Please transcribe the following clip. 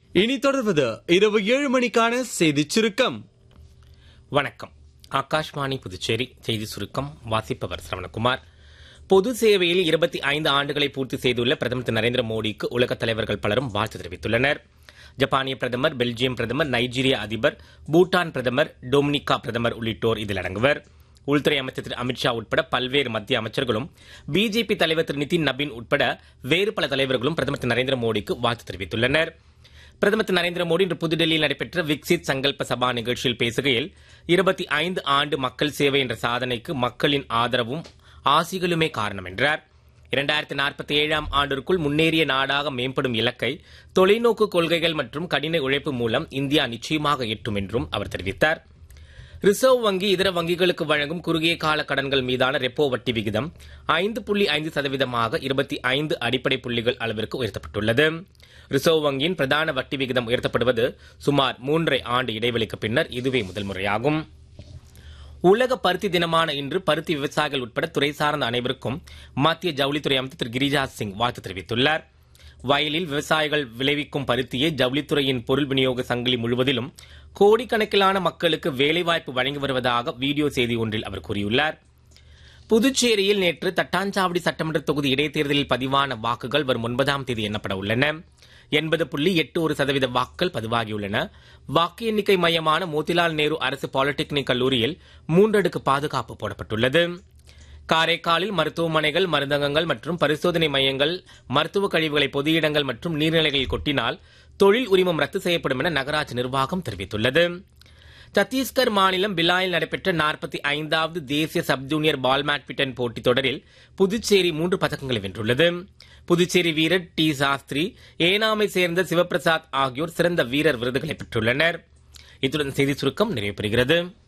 இனி தொடர்வது இரவு ஏழு மணிக்கான செய்திச் சுருக்கம் வணக்கம் ஆகாஷ்வாணி புதுச்சேரி செய்தி சுருக்கம் வாசிப்பவர் சரவணகுமார் பொது சேவையில் இருபத்தி ஐந்து ஆண்டுகளை பூர்த்தி செய்துள்ள பிரதமர் திரு நரேந்திர மோடிக்கு உலகத் தலைவர்கள் பலரும் வாழ்த்து தெரிவித்துள்ளனர் ஜப்பானிய பிரதமர் பெல்ஜியம் பிரதமர் நைஜீரிய அதிபர் பூட்டான் பிரதமர் டொமினிகா பிரதமர் உள்ளிட்டோர் இதில் அடங்குவர் உள்துறை அமைச்சர் திரு அமித்ஷா உட்பட பல்வேறு மத்திய அமைச்சர்களும் பிஜேபி தலைவர் திரு நிதின் நபீன் உட்பட வேறு பல தலைவர்களும் பிரதமர் திரு நரேந்திர மோடிக்கு வாழ்த்து தெரிவித்துள்ளனர் பிரதமர் திரு நரேந்திர மோடி இன்று புதுடெல்லியில் நடைபெற்ற விக்சித் சங்கல்ப சபா நிகழ்ச்சியில் பேசுகையில் இருபத்தி ஐந்து ஆண்டு மக்கள் சேவை என்ற சாதனைக்கு மக்களின் ஆதரவும் ஆசிகளுமே காரணம் என்றார் இரண்டாயிரத்தி நாற்பத்தி ஏழாம் ஆண்டிற்குள் முன்னேறிய நாடாக மேம்படும் இலக்கை தொலைநோக்கு கொள்கைகள் மற்றும் கடின உழைப்பு மூலம் இந்தியா நிச்சயமாக எட்டும் என்றும் அவர் தெரிவித்தார் ரிசர்வ் வங்கி இதர வங்கிகளுக்கு வழங்கும் குறுகிய கால கடன்கள் மீதான ரெப்போ வட்டி விகிதம் ஐந்து புள்ளி ஐந்து சதவீதமாக இருபத்தி ஐந்து அடிப்படை புள்ளிகள் அளவிற்கு உயர்த்தப்பட்டுள்ளது ரிசர்வ் வங்கியின் பிரதான வட்டி விகிதம் உயர்த்தப்படுவது சுமார் மூன்றரை ஆண்டு இடைவெளிக்கு பின்னர் இதுவே முதல் முறையாகும் உலக பருத்தி தினமான இன்று பருத்தி விவசாயிகள் உட்பட துறை சார்ந்த அனைவருக்கும் மத்திய ஜவுளித்துறை அமைச்சர் திரு கிரிராஜ் சிங் வாழ்த்து தெரிவித்துள்ளார் வயலில் விவசாயிகள் விளைவிக்கும் பருத்தியை ஜவுளித்துறையின் பொருள் விநியோக சங்கிலி முழுவதிலும் கோடிக்கணக்கிலான மக்களுக்கு வேலைவாய்ப்பு வழங்கி வருவதாக வீடியோ செய்தி ஒன்றில் அவர் கூறியுள்ளார் புதுச்சேரியில் நேற்று தட்டாஞ்சாவடி சட்டமன்ற தொகுதி இடைத்தேர்தலில் பதிவான வாக்குகள் வரும் ஒன்பதாம் தேதி எண்ணப்பட உள்ளன எண்பது புள்ளி எட்டு ஒரு சதவீத வாக்குகள் பதிவாகியுள்ளன வாக்கு எண்ணிக்கை மையமான மோதிலால் நேரு அரசு பாலிடெக்னிக் கல்லூரியில் மூன்றடுக்கு பாதுகாப்பு போடப்பட்டுள்ளது காரைக்காலில் மருத்துவமனைகள் மருந்தகங்கள் மற்றும் பரிசோதனை மையங்கள் மருத்துவ கழிவுகளை பொது இடங்கள் மற்றும் நீர்நிலைகளில் கொட்டினால் தொழில் உரிமம் ரத்து செய்யப்படும் என நகராட்சி நிர்வாகம் தெரிவித்துள்ளது சத்தீஸ்கர் மாநிலம் பிலாயில் நடைபெற்ற நாற்பத்தி ஐந்தாவது தேசிய சப் ஜூனியர் பால் பேட்மிண்டன் போட்டித் தொடரில் புதுச்சேரி மூன்று பதக்கங்களை வென்றுள்ளது புதுச்சேரி வீரர் டி சாஸ்திரி ஏனாமை சேர்ந்த சிவபிரசாத் ஆகியோர் சிறந்த வீரர் விருதுகளை பெற்றுள்ளனர் இத்துடன் செய்தி சுருக்கம் நிறைவு பெறுகிறது